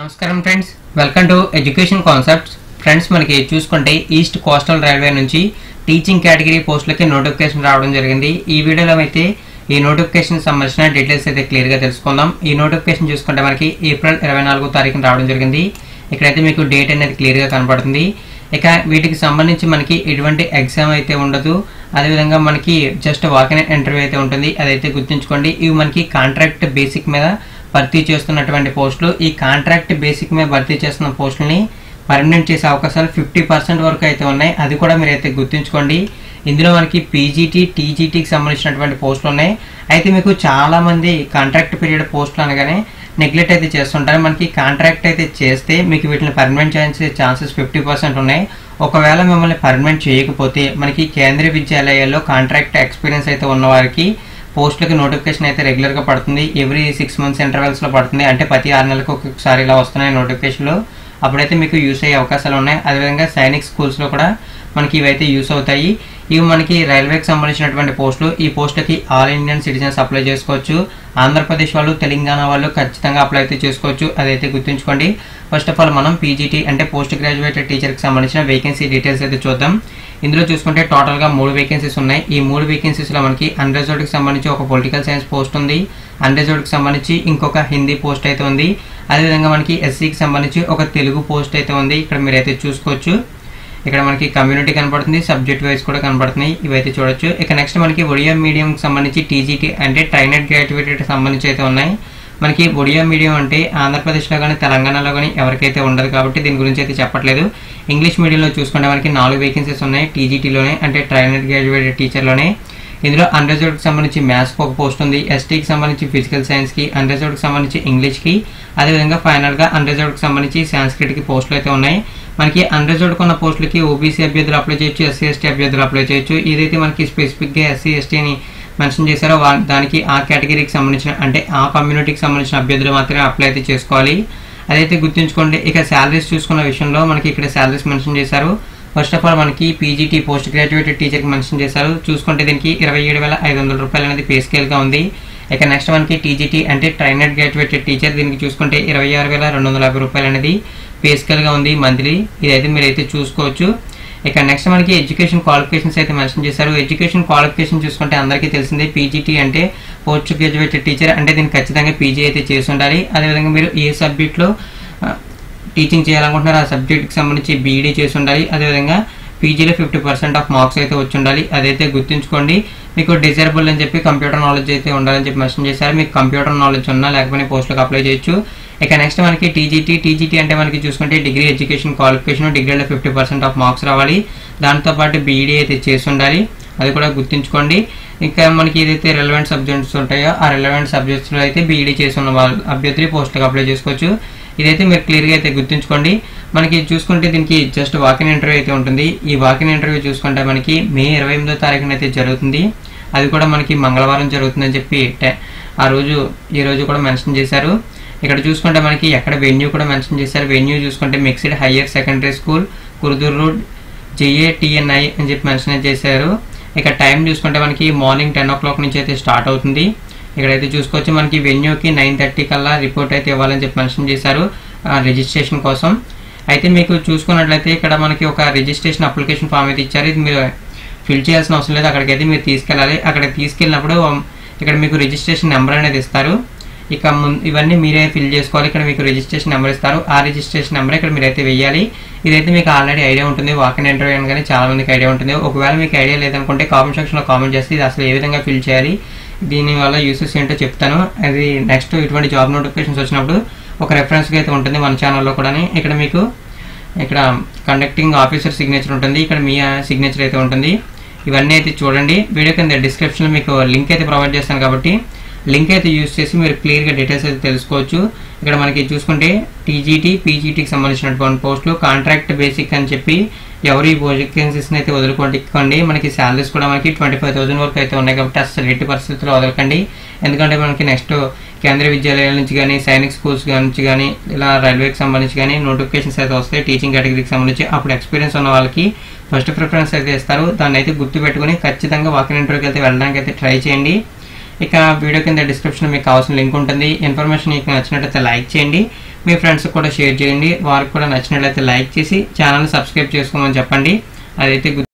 నమస్కారం friends welcome to education concepts friends మనకి చూసుకుంటే ఈస్ట్ కోస్టల్ రైల్వే నుంచి టీచింగ్ కేటగిరీ పోస్టులకి నోటిఫికేషన్ రావడం జరిగింది ఈ వీడియోలో అయితే ఈ నోటిఫికేషన్ సంబంధించిన డీటెయిల్స్ అయితే క్లియర్గా తెలుసుకుందాం ఈ నోటిఫికేషన్ చూసుకుంటే మనకి ఏప్రిల్ ఇరవై నాలుగో తారీఖున రావడం జరిగింది ఇక్కడైతే మీకు డేట్ అనేది క్లియర్గా కనపడుతుంది ఇక వీటికి సంబంధించి మనకి ఎటువంటి ఎగ్జామ్ అయితే ఉండదు అదేవిధంగా మనకి జస్ట్ వాకిన్ ఇంటర్వ్యూ అయితే ఉంటుంది అదైతే గుర్తుంచుకోండి ఇవి మనకి కాంట్రాక్ట్ బేసిక్ మీద భర్తీ చేస్తున్నటువంటి పోస్టులు ఈ కాంట్రాక్ట్ బేసిక్ మీద భర్తీ చేస్తున్న పోస్టులని పర్మనెంట్ చేసే అవకాశాలు ఫిఫ్టీ పర్సెంట్ వరకు అయితే ఉన్నాయి అది కూడా మీరైతే గుర్తుంచుకోండి ఇందులో మనకి పీజీటీ టీజీటీకి సంబంధించినటువంటి పోస్టులు ఉన్నాయి అయితే మీకు చాలా మంది కాంట్రాక్ట్ పీరియడ్ పోస్టులు అనగానే నెగ్లెక్ట్ అయితే చేస్తుంటారు మనకి కాంట్రాక్ట్ అయితే చేస్తే మీకు వీటిని పర్మనెంట్ చేసే ఛాన్సెస్ ఫిఫ్టీ పర్సెంట్ ఉన్నాయి ఒకవేళ మిమ్మల్ని పర్మనెంట్ చేయకపోతే మనకి కేంద్రీయ విద్యాలయాల్లో కాంట్రాక్ట్ ఎక్స్పీరియన్స్ అయితే ఉన్న వారికి పోస్టులకి నోటిఫికేషన్ అయితే రెగ్యులర్గా పడుతుంది ఎవ్రీ సిక్స్ మంత్స్ ఇంటర్వెల్స్లో పడుతుంది అంటే ప్రతి ఆరు నెలలకు ఒక్కొక్కసారి ఇలా వస్తున్నాయి నోటిఫికేషన్లు అప్పుడైతే మీకు యూస్ అయ్యే అవకాశాలు ఉన్నాయి అదేవిధంగా సైనిక్ స్కూల్స్లో కూడా మనకి ఇవైతే యూస్ అవుతాయి ఇవి మనకి రైల్వేకి సంబంధించినటువంటి పోస్టులు ఈ పోస్టులకి ఆల్ ఇండియన్ సిటిజన్స్ అప్లై చేసుకోవచ్చు ఆంధ్రప్రదేశ్ వాళ్ళు తెలంగాణ వాళ్ళు ఖచ్చితంగా అప్లై అయితే చేసుకోవచ్చు అదైతే గుర్తుంచుకోండి ఫస్ట్ ఆఫ్ ఆల్ మనం పీజీటీ అంటే పోస్ట్ గ్రాడ్యుయేటెడ్ టీచర్కి సంబంధించిన వేకెన్సీ డీటెయిల్స్ అయితే చూద్దాం ఇందులో చూసుకుంటే టోటల్గా మూడు వేకెన్సీస్ ఉన్నాయి ఈ మూడు వేకెన్సీస్లో మనకి అన్రిజర్వ్డ్కి సంబంధించి ఒక పొలిటికల్ సైన్స్ పోస్ట్ ఉంది అన్రిజర్వ్డ్కి సంబంధించి ఇంకొక హిందీ పోస్ట్ అయితే ఉంది అదేవిధంగా మనకి ఎస్సీకి సంబంధించి ఒక తెలుగు పోస్ట్ అయితే ఉంది ఇక్కడ మీరైతే చూసుకోవచ్చు ఇక్కడ మనకి కమ్యూనిటీ కనబడుతుంది సబ్జెక్ట్ వైజ్ కూడా కనబడుతున్నాయి ఇవైతే చూడొచ్చు ఇక నెక్స్ట్ మనకి ఒడియా మీడియంకి సంబంధించి టీజీటీ అంటే ట్రైనెడ్ గ్రాడ్యుయేటెడ్ సంబంధించి అయితే ఉన్నాయి మనకి ఒడియా మీడియం అంటే ఆంధ్రప్రదేశ్లో కానీ తెలంగాణలో కానీ ఎవరికైతే ఉండదు కాబట్టి దీని గురించి అయితే చెప్పట్లేదు ఇంగ్లీష్ మీడియంలో చూసుకుంటే మనకి నాలుగు వేకెన్సీస్ ఉన్నాయి టీజీటీలోనే అంటే ట్రైనెడ్ గ్రాడ్యుయేటెడ్ టీచర్లోనే ఇందులో అన్రిజర్వ్డ్కి సంబంధించి మ్యాథ్స్కి ఒక పోస్ట్ ఉంది ఎస్టీకి సంబంధించి ఫిజికల్ సైన్స్కి అన్రిజర్వ్డ్కి సంబంధించి ఇంగ్లీష్కి అదేవిధంగా ఫైనల్గా అన్రిజర్వ్డ్కి సంబంధించి సాంస్క్రిట్కి పోస్టులు అయితే ఉన్నాయి మనకి అన్రిజర్వ్డ్ ఉన్న పోస్టులకి ఓబీసీ అభ్యర్థులు అప్లై చేయొచ్చు ఎస్సీ ఎస్టీ అభ్యర్థులు అప్లై చేయొచ్చు ఏదైతే మనకి స్పెసిఫిక్గా ఎస్సీ ఎస్టీ అని మెన్షన్ చేశారో వా- దానికి ఆ కేటగిరీకి సంబంధించిన అంటే ఆ కమ్యూనిటీకి సంబంధించిన అభ్యర్థులు మాత్రమే అప్లై అయితే చేసుకోవాలి అదైతే గుర్తుంచుకోండి ఇక శాలరీస్ చూసుకున్న విషయంలో మనకి ఇక్కడ శాలరీస్ మెన్షన్ చేశారు ఫస్ట్ ఆఫ్ ఆల్ మనకి పీజీటీ పోస్ట్ గ్రాడ్యుయేటెడ్ టీచర్కి మెన్షన్ చేశారు చూసుకుంటే దీనికి ఇరవై ఏడు వేల ఐదు వందల రూపాయలు అనేది పే స్కేల్గా ఉంది ఇక నెక్స్ట్ మనకి టీజీటీ అంటే ట్రైనెడ్ గ్రాడ్యుయేటెడ్ టీచర్ దీనికి చూసుకుంటే ఇరవై ఆరు వేల రెండు వందల యాభై రూపాయలు అనేది పే స్కేల్గా ఉంది మంత్లీ ఇదైతే మీరైతే చూసుకోవచ్చు ఇక నెక్స్ట్ మనకి ఎడ్యుకేషన్ క్వాలిఫికేషన్స్ అయితే మెన్షన్ చేశారు ఎడ్యుకేషన్ క్వాలిఫికేషన్ చూసుకుంటే అందరికీ తెలిసిందే పీజీటీ అంటే పోస్ట్ గ్రాడ్యుయేటెడ్ టీచర్ అంటే దీనికి ఖచ్చితంగా పీజీ అయితే చేసి ఉండాలి అదేవిధంగా మీరు ఏ సబ్జెక్ట్లో టీచింగ్ చేయాలనుకుంటున్నారు ఆ సబ్జెక్ట్కి సంబంధించి బీఈడీ చేసి ఉండాలి అదేవిధంగా పీజీలో ఫిఫ్టీ పర్సెంట్ ఆఫ్ మార్క్స్ అయితే వచ్చి ఉండాలి అదైతే గుర్తుంచుకోండి మీకు డిజైరబుల్ అని చెప్పి కంప్యూటర్ నాలెడ్జ్ అయితే ఉండాలని చెప్పి మెన్షన్ చేశారు మీకు కంప్యూటర్ నాలెడ్జ్ ఉన్నా లేకపోతే పోస్టులకు అప్లై చేయొచ్చు ఇక నెక్స్ట్ మనకి టీజీటీ టీజీటీ అంటే మనకి చూసుకుంటే డిగ్రీ ఎడ్యుకేషన్ క్వాలిఫికేషన్ డిగ్రీలో ఫిఫ్టీ పర్సెంట్ ఆఫ్ మార్క్స్ రావాలి దాంతోపాటు బీఈడీ అయితే చేసి ఉండాలి అది కూడా గుర్తుంచుకోండి ఇంకా మనకి ఏదైతే రెలవెంట్ సబ్జెక్ట్స్ ఉంటాయో ఆ రెలవెంట్ సబ్జెక్ట్స్లో అయితే బీఈడీ చేసి ఉన్న వాళ్ళు అభ్యర్థులు పోస్టులకు అప్లై చేసుకోవచ్చు ఇదైతే మీరు క్లియర్గా అయితే గుర్తుంచుకోండి మనకి చూసుకుంటే దీనికి జస్ట్ వాకిన్ ఇంటర్వ్యూ అయితే ఉంటుంది ఈ వాకిన్ ఇంటర్వ్యూ చూసుకుంటే మనకి మే ఇరవై ఎనిమిదో తారీఖున అయితే జరుగుతుంది అది కూడా మనకి మంగళవారం జరుగుతుందని చెప్పి టె- ఆ రోజు ఈ రోజు కూడా మెన్షన్ చేశారు ఇక్కడ చూసుకుంటే మనకి ఎక్కడ వెన్యూ కూడా మెన్షన్ చేశారు వెన్యూ చూసుకుంటే mixed higher secondary school Khurda road JATNI అని చెప్పి మెన్షన్ చేశారు ఇక టైం చూసుకుంటే మనకి మార్నింగ్ టెన్ ఓ క్లాక్ నుంచి అయితే స్టార్ట్ అవుతుంది ఇక్కడైతే చూసుకోవచ్చు మనకి వెన్యూకి నైన్ థర్టీ కల్లా రిపోర్ట్ అయితే ఇవ్వాలని చెప్పి మెన్షన్ చేశారు రిజిస్ట్రేషన్ కోసం అయితే మీకు చూసుకున్నట్లయితే ఇక్కడ మనకి ఒక రిజిస్ట్రేషన్ అప్లికేషన్ ఫామ్ అయితే ఇచ్చారు ఇది మీరు ఫిల్ చేయాల్సిన అవసరం లేదు అక్కడికైతే మీరు తీసుకెళ్ళాలి అక్కడ తీసుకెళ్ళినప్పుడు ఇక్కడ మీకు రిజిస్ట్రేషన్ నెంబర్ అనేది ఇస్తారు ఇక ముందు ఇవన్నీ మీరే ఫిల్ చేసుకోవాలి ఇక్కడ మీకు రిజిస్ట్రేషన్ నెంబర్ ఇస్తారు ఆ రిజిస్ట్రేషన్ నెంబర్ ఇక్కడ మీరైతే వెయ్యాలి ఇదైతే మీకు ఆల్రెడీ ఐడియా ఉంటుంది వాకిన్ ఇంటర్వ్యూ అని కానీ చాలా మందికి ఐడియా ఉంటుంది ఒకవేళ మీకు ఐడియా లేదనుకుంటే కామెంట్ సెక్షన్లో కామెంట్ చేస్తే ఇది అసలు ఏ విధంగా ఫిల్ చేయాలి దీనివల్ల యూసెస్ ఏంటో చెప్తాను అది నెక్స్ట్ ఇటువంటి జాబ్ నోటిఫికేషన్స్ వచ్చినప్పుడు ఒక రెఫరెన్స్గా అయితే ఉంటుంది మన ఛానల్లో కూడా ఇక్కడ మీకు ఇక్కడ కండక్టింగ్ ఆఫీసర్ సిగ్నేచర్ ఉంటుంది ఇక్కడ మీ సిగ్నేచర్ అయితే ఉంటుంది ఇవన్నీ అయితే చూడండి వీడియో కింద డిస్క్రిప్షన్లో మీకు లింక్ అయితే ప్రొవైడ్ చేస్తాను కాబట్టి లింక్ అయితే యూస్ చేసి మీరు క్లియర్గా డీటెయిల్స్ అయితే తెలుసుకోవచ్చు ఇక్కడ మనకి చూసుకుంటే టీజీటీ పీజీటీకి సంబంధించినటువంటి పోస్టులు కాంట్రాక్ట్ బేసిక్ అని చెప్పి ఎవరు ఈ వేకెన్సీస్ని అయితే వదులుకోండి మనకి శాలరీస్ కూడా మనకి ట్వంటీ ఫైవ్ థౌసండ్ వరకు అయితే ఉన్నాయి కాబట్టి అసలు ఎట్టి పరిస్థితుల్లో వదలకండి ఎందుకంటే మనకి నెక్స్ట్ కేంద్రీయ విద్యాలయాల నుంచి కానీ సైనిక్ స్కూల్స్ నుంచి కానీ ఇలా రైల్వేకి సంబంధించి కానీ నోటిఫికేషన్స్ అయితే వస్తాయి టీచింగ్ కేటగిరీకి సంబంధించి అప్పుడు ఎక్స్పీరియన్స్ ఉన్న వాళ్ళకి ఫస్ట్ ప్రిఫరెన్స్ అయితే ఇస్తారు దాన్ని అయితే గుర్తు పెట్టుకుని ఖచ్చితంగా వాకిన్ ఇంటర్వ్యూకి అయితే వెళ్ళడానికి అయితే ట్రై చేయండి ఇక వీడియో కింద డిస్క్రిప్షన్ మీకు కావాల్సిన లింక్ ఉంటుంది ఇన్ఫర్మేషన్ మీకు నచ్చినట్లయితే లైక్ చేయండి మీ ఫ్రెండ్స్ కూడా షేర్ చేయండి వారికి కూడా నచ్చినట్లయితే లైక్ చేసి ఛానల్ సబ్స్క్రైబ్ చేసుకోమని చెప్పండి అదైతే